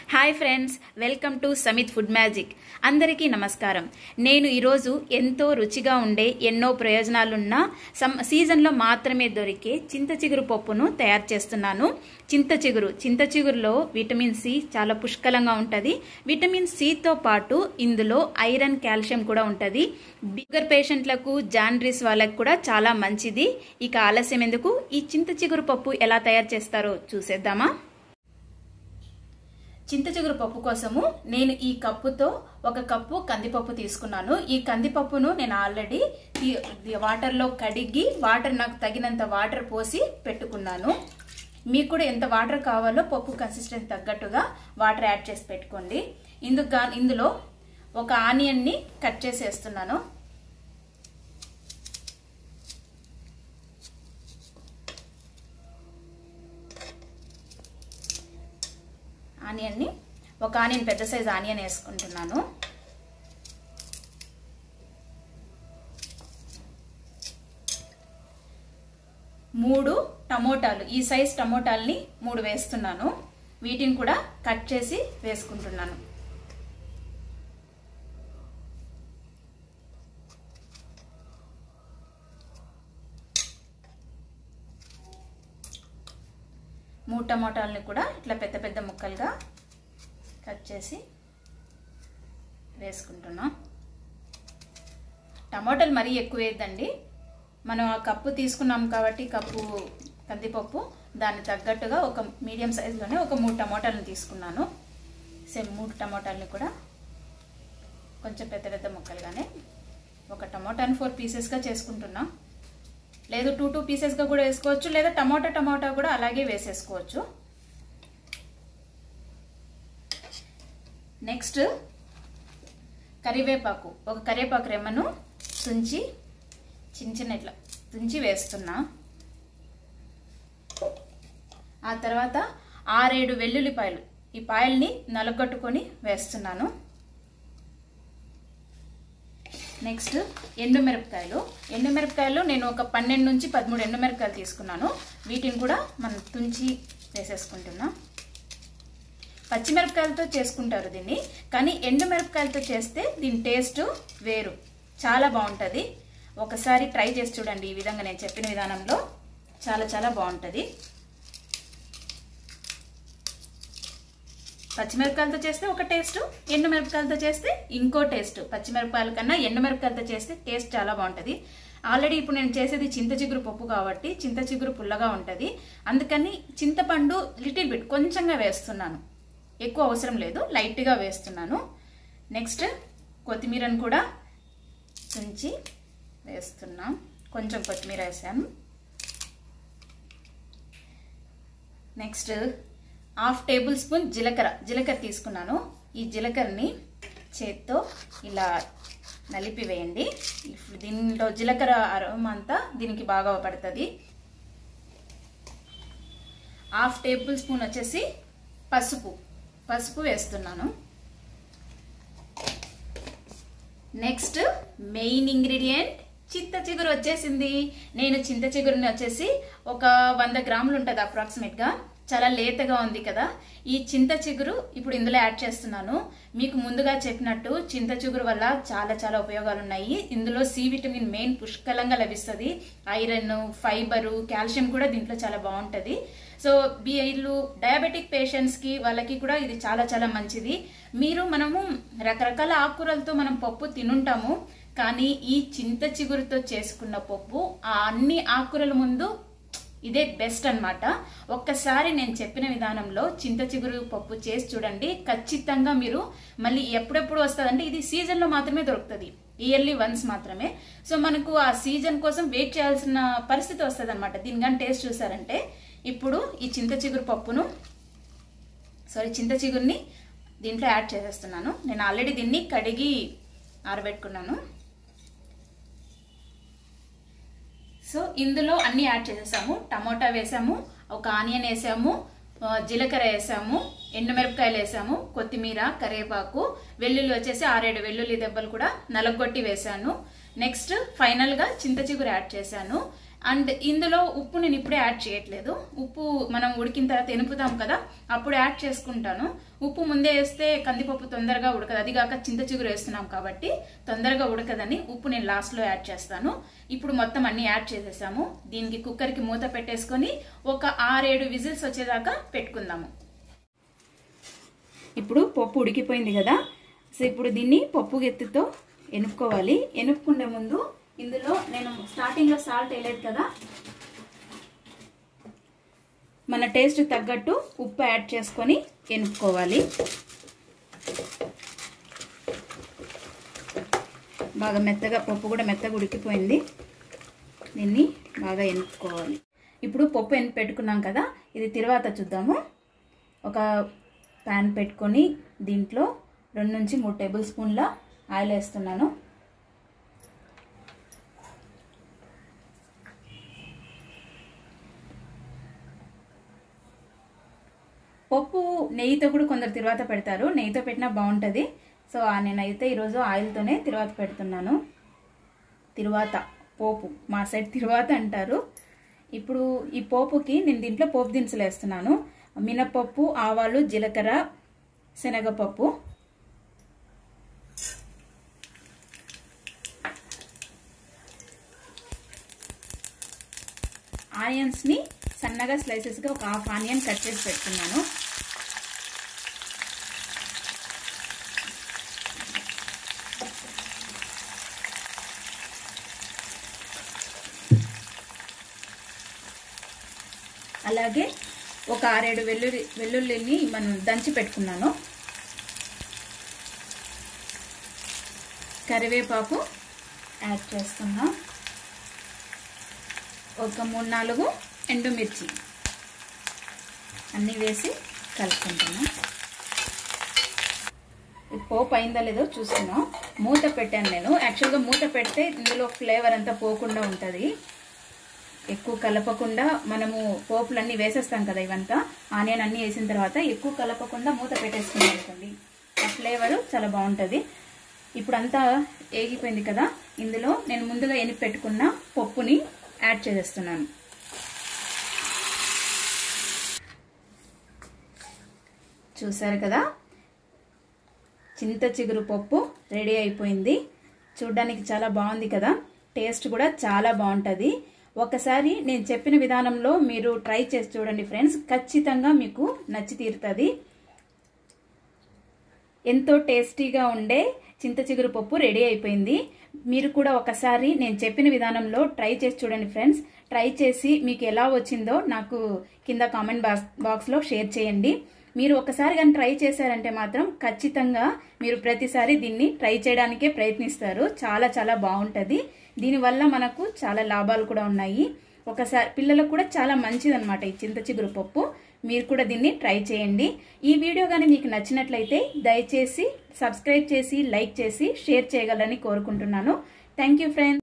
hi friends welcome to Samith food magic అందరికీ నమస్కారం నేను ఈరోజు ఎంతో రుచిగా ఉండే ఎన్నో ప్రయోజనాలున్న సమ్ సీజన్లో మాత్రమే దొరికే చింత చిగురు పప్పును తయారు చేస్తున్నాను చింత చిగురు చింత చిగురులో విటమిన్ సి చాలా పుష్కలంగా ఉంటుంది విటమిన్ సితో పాటు ఇందులో ఐరన్ కాల్షియం కూడా ఉంటుంది షుగర్ పేషెంట్లకు జాండ్రిస్ వాళ్ళకు కూడా చాలా మంచిది ఇక ఆలస్యం ఎందుకు ఈ చింత చిగురు పప్పు ఎలా తయారు చేస్తారో చూసేద్దామా చింత చిగురు పప్పు కోసము నేను ఈ కప్పుతో ఒక కప్పు కందిపప్పు తీసుకున్నాను ఈ కందిపప్పును నేను ఆల్రెడీ వాటర్లో కడిగి వాటర్ నాకు తగినంత వాటర్ పోసి పెట్టుకున్నాను మీకు కూడా ఎంత వాటర్ కావాలో పప్పు కన్సిస్టెన్సీ తగ్గట్టుగా వాటర్ యాడ్ చేసి పెట్టుకోండి ఇందుకు ఇందులో ఒక ఆనియన్ని కట్ చేసి వేస్తున్నాను ఆనియన్ని ఒక ఆనియన్ పెద్ద సైజ్ ఆనియన్ వేసుకుంటున్నాను మూడు టమోటాలు ఈ సైజ్ టమోటాలని మూడు వేస్తున్నాను వీటిని కూడా కట్ చేసి వేసుకుంటున్నాను మూడు టమాటాలని కూడా ఇట్లా పెద్ద పెద్ద ముక్కలుగా కట్ చేసి వేసుకుంటున్నాం టమాటాలు మరీ ఎక్కువ వేద్దండి మనం ఆ కప్పు తీసుకున్నాం కాబట్టి కప్పు కందిపప్పు దాన్ని తగ్గట్టుగా ఒక మీడియం సైజులోనే ఒక మూడు టమాటాలను తీసుకున్నాను సేమ్ మూడు టమాటాలని కూడా కొంచెం పెద్ద పెద్ద ముక్కలుగానే ఒక టమాటాని ఫోర్ పీసెస్గా చేసుకుంటున్నాం లేదు టూ టూ పీసెస్గా కూడా వేసుకోవచ్చు లేదా టమాటా టమాటా కూడా అలాగే వేసేసుకోవచ్చు నెక్స్ట్ కరివేపాకు ఒక కరివేపాకు రెమ్మను తుంచి చిన్న చిన్న ఇట్లా తుంచి వేస్తున్నా ఆ తర్వాత ఆరేడు వెల్లుల్లిపాయలు ఈ పాయల్ని నలగొట్టుకొని వేస్తున్నాను నెక్స్ట్ ఎండుమిరపకాయలు ఎండుమిరపకాయలు నేను ఒక పన్నెండు నుంచి పదమూడు ఎండుమిరపకాయలు తీసుకున్నాను వీటిని కూడా మనం తుంచి వేసేసుకుంటున్నాం పచ్చిమిరపకాయలతో చేసుకుంటారు దీన్ని కానీ ఎండుమిరపకాయలతో చేస్తే దీని టేస్ట్ వేరు చాలా బాగుంటుంది ఒకసారి ట్రై చేసి చూడండి ఈ విధంగా నేను చెప్పిన విధానంలో చాలా చాలా బాగుంటుంది పచ్చిమిరపకాయలతో చేస్తే ఒక టేస్ట్ ఎండుమిరపకాయలతో చేస్తే ఇంకో టేస్ట్ పచ్చిమిరపకాయల కన్నా ఎండుమిరపకాయలతో చేస్తే టేస్ట్ చాలా బాగుంటుంది ఆల్రెడీ ఇప్పుడు నేను చేసేది చింత చిగురు పప్పు కాబట్టి చింత చిగురు పుల్లగా ఉంటుంది అందుకని చింతపండు లిటిల్ బిట్ కొంచెంగా వేస్తున్నాను ఎక్కువ అవసరం లేదు లైట్గా వేస్తున్నాను నెక్స్ట్ కొత్తిమీరను కూడా తుంచి వేస్తున్నాం కొంచెం కొత్తిమీర వేసాను నెక్స్ట్ హాఫ్ టేబుల్ స్పూన్ జీలకర్ర జీలకర్ర తీసుకున్నాను ఈ జీలకర్రని చేత్తో ఇలా నలిపి వేయండి దీనిలో జీలకర్ర అరవం అంతా దీనికి బాగా పడుతుంది హాఫ్ టేబుల్ స్పూన్ వచ్చేసి పసుపు పసుపు వేస్తున్నాను నెక్స్ట్ మెయిన్ ఇంగ్రీడియంట్ చింత చిగురు వచ్చేసింది నేను చింత చిగురుని వచ్చేసి ఒక వంద గ్రాములు ఉంటుంది అప్రాక్సిమేట్గా చాలా లేతగా ఉంది కదా ఈ చింత చిగురు ఇప్పుడు ఇందులో యాడ్ చేస్తున్నాను మీకు ముందుగా చెప్పినట్టు చింత చిగురు వల్ల చాలా చాలా ఉపయోగాలు ఉన్నాయి ఇందులో సి విటమిన్ మెయిన్ పుష్కలంగా లభిస్తుంది ఐరన్ ఫైబరు కాల్షియం కూడా దీంట్లో చాలా బాగుంటుంది సో వీళ్ళు డయాబెటిక్ పేషెంట్స్కి వాళ్ళకి కూడా ఇది చాలా చాలా మంచిది మీరు మనము రకరకాల ఆకుకూరలతో మనం పప్పు తినుంటాము కానీ ఈ చింత చిగురుతో చేసుకున్న పప్పు ఆ అన్ని ఆకుకూరల ముందు ఇదే బెస్ట్ అనమాట ఒక్కసారి నేను చెప్పిన విధానంలో చింత చిగురు పప్పు చేసి చూడండి ఖచ్చితంగా మీరు మళ్ళీ ఎప్పుడెప్పుడు వస్తుందంటే ఇది సీజన్లో మాత్రమే దొరుకుతుంది ఇయర్లీ వన్స్ మాత్రమే సో మనకు ఆ సీజన్ కోసం వెయిట్ చేయాల్సిన పరిస్థితి వస్తుంది అనమాట దీనికని టేస్ట్ చూసారంటే ఇప్పుడు ఈ చింత చిగురు పప్పును సారీ చింత చిగురిని దీంట్లో యాడ్ చేసేస్తున్నాను నేను ఆల్రెడీ దీన్ని కడిగి ఆరబెట్టుకున్నాను సో ఇందులో అన్ని యాడ్ చేసేసాము టమోటా వేసాము ఒక ఆనియన్ వేసాము జీలకర్ర వేసాము ఎండుమిరపకాయలు వేసాము కొత్తిమీర కరివేపాకు వెల్లుల్లి వచ్చేసి ఆరేడు వెల్లుల్లి దెబ్బలు కూడా నలగొట్టి వేసాను నెక్స్ట్ ఫైనల్గా చింత చిగురు యాడ్ చేశాను అండ్ ఇందులో ఉప్పు నేను ఇప్పుడే యాడ్ చేయట్లేదు ఉప్పు మనం ఉడికిన తర్వాత ఎనుపుతాం కదా అప్పుడు యాడ్ చేసుకుంటాను ఉప్పు ముందే వేస్తే కందిపప్పు తొందరగా ఉడకదు అది కాక చింత చిగురు వేస్తున్నాం కాబట్టి తొందరగా ఉడకదని ఉప్పు నేను లాస్ట్లో యాడ్ చేస్తాను ఇప్పుడు మొత్తం అన్ని యాడ్ చేసేసాము దీనికి కుక్కర్కి మూత పెట్టేసుకొని ఒక ఆరేడు విజిల్స్ వచ్చేదాకా పెట్టుకుందాము ఇప్పుడు పప్పు ఉడికిపోయింది కదా సో ఇప్పుడు దీన్ని పప్పు గెత్తితో ఎనుపుకోవాలి ఎనుపుకునే ముందు ఇందులో నేను స్టార్టింగ్లో సాల్ట్ వేయలేదు కదా మన టేస్ట్ తగ్గట్టు ఉప్పు యాడ్ చేసుకొని ఎనుపుకోవాలి బాగా మెత్తగా పప్పు కూడా మెత్తగా ఉడికిపోయింది దీన్ని బాగా ఎనుపుకోవాలి ఇప్పుడు పప్పు ఎనుపు పెట్టుకున్నాం కదా ఇది తర్వాత చూద్దాము ఒక ప్యాన్ పెట్టుకొని దీంట్లో రెండు నుంచి మూడు టేబుల్ స్పూన్ల ఆయిల్ వేస్తున్నాను పప్పు నెయ్యితో కూడా కొందరు తిరువాత పెడతారు నెయ్యితో పెట్టినా బాగుంటుంది సో నేనైతే ఈరోజు ఆయిల్తోనే తిరువాత పెడుతున్నాను తిరువాత పోపు మా సైడ్ తిరువాత అంటారు ఇప్పుడు ఈ పోపుకి నేను దీంట్లో పోపు దినుసులు వేస్తున్నాను మినపప్పు ఆవాలు జీలకర్ర శనగపప్పు ఆనియన్స్ని సన్నగా స్లైసెస్గా ఒక హాఫ్ ఆనియన్ కట్ చేసి పెట్టుకున్నాను అలాగే ఒక ఆరేడు వెల్లుల్లి వెల్లుల్లిని మనం దంచి పెట్టుకున్నాను కరివేపాకు యాడ్ చేస్తున్నాం ఒక మూడు నాలుగు ఎండుమిర్చి అన్నీ వేసి కలుపుకుంటున్నాం పోపు అయిందా లేదో చూస్తున్నాం మూత పెట్టాను నేను యాక్చువల్గా మూత పెడితే ఇందులో ఫ్లేవర్ అంతా పోకుండా ఉంటుంది ఎక్కువ కలపకుండా మనము పోపులన్నీ వేసేస్తాం కదా ఇవంతా ఆనియన్ అన్నీ వేసిన తర్వాత ఎక్కువ కలపకుండా మూత పెట్టేసుకున్నాం అనుకోండి ఆ ఫ్లేవర్ చాలా బాగుంటుంది ఇప్పుడు అంతా ఏగిపోయింది కదా ఇందులో నేను ముందుగా ఎనిపి పెట్టుకున్న పప్పుని యాడ్ చేసేస్తున్నాను చూసారు కదా చింత చిగురు పప్పు రెడీ అయిపోయింది చూడ్డానికి చాలా బాగుంది కదా టేస్ట్ కూడా చాలా బాగుంటుంది ఒకసారి నేను చెప్పిన విధానంలో మీరు ట్రై చేసి చూడండి ఫ్రెండ్స్ ఖచ్చితంగా మీకు నచ్చి తీరుతుంది ఎంతో టేస్టీగా ఉండే చింత చిగురు పప్పు రెడీ అయిపోయింది మీరు కూడా ఒకసారి నేను చెప్పిన విధానంలో ట్రై చేసి చూడండి ఫ్రెండ్స్ ట్రై చేసి మీకు ఎలా వచ్చిందో నాకు కింద కామెంట్ బాక్స్ బాక్స్లో షేర్ చేయండి మీరు ఒకసారి కానీ ట్రై చేశారంటే మాత్రం ఖచ్చితంగా మీరు ప్రతిసారి దీన్ని ట్రై చేయడానికే ప్రయత్నిస్తారు చాలా చాలా బాగుంటుంది దీనివల్ల మనకు చాలా లాభాలు కూడా ఉన్నాయి ఒకసారి పిల్లలకు కూడా చాలా మంచిది అనమాట ఈ చింత చిగురు పప్పు మీరు కూడా దీన్ని ట్రై చేయండి ఈ వీడియో కానీ మీకు నచ్చినట్లయితే దయచేసి సబ్స్క్రైబ్ చేసి లైక్ చేసి షేర్ చేయగలరని కోరుకుంటున్నాను థ్యాంక్ యూ ఫ్రెండ్స్